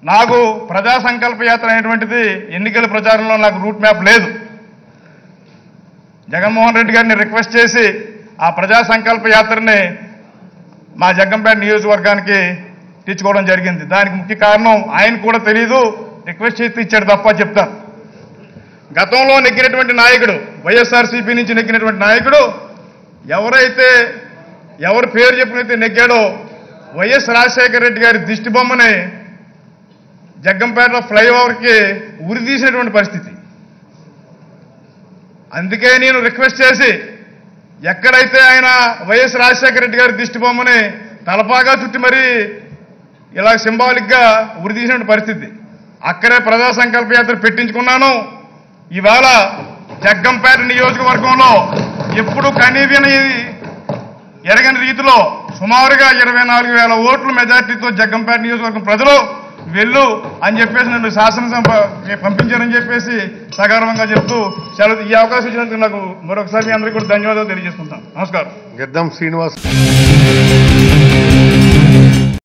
నాకు ప్రజా సంకల్ప యాత్ర అనేటువంటిది ఎన్నికల ప్రచారంలో నాకు రూట్ మ్యాప్ లేదు జగన్మోహన్ రెడ్డి గారిని రిక్వెస్ట్ చేసి ఆ ప్రజా సంకల్ప యాత్రని మా జగ్గంపేట నియోజకవర్గానికి తెచ్చుకోవడం జరిగింది దానికి ముఖ్య కారణం ఆయన కూడా తెలియదు రిక్వెస్ట్ చేస్తే ఇచ్చాడు తప్ప చెప్తాను గతంలో నెగ్గినటువంటి నాయకుడు వైఎస్ఆర్సీపీ నుంచి నెగ్గినటువంటి నాయకుడు ఎవరైతే ఎవరి పేరు చెప్పినైతే నెగ్గాడో వైఎస్ రాజశేఖర రెడ్డి గారి దిష్టి బొమ్మని జగ్గంపేట ఫ్లైఓవర్కి ఉరి తీసినటువంటి పరిస్థితి అందుకే నేను రిక్వెస్ట్ చేసి ఎక్కడైతే ఆయన వైఎస్ రాజశేఖర రెడ్డి గారి దిష్టి బొమ్మని తలపాగా చుట్టి మరీ ఇలా సింబాలిక్గా ఉరి తీసినటువంటి పరిస్థితి అక్కడే ప్రజా సంకల్ప యాత్ర పెట్టించుకున్నాను ఇవాళ జగ్గంపేట నియోజకవర్గంలో ఎప్పుడు కనీవిని ఎరగని రీతిలో సుమారుగా ఇరవై నాలుగు వేల ఓట్ల మెజార్టీతో జగ్గంపేట నియోజకవర్గం ప్రజలు వెళ్ళు అని చెప్పేసి నన్ను శాసనసభ పంపించారని చెప్పేసి సగర్వంగా చెప్తూ సెలవు ఈ అవకాశం ఇచ్చినందుకు నాకు మరొకసారి మీ అందరికీ కూడా ధన్యవాదాలు తెలియజేసుకుంటాను నమస్కారం గెద్దం శ్రీనివాస్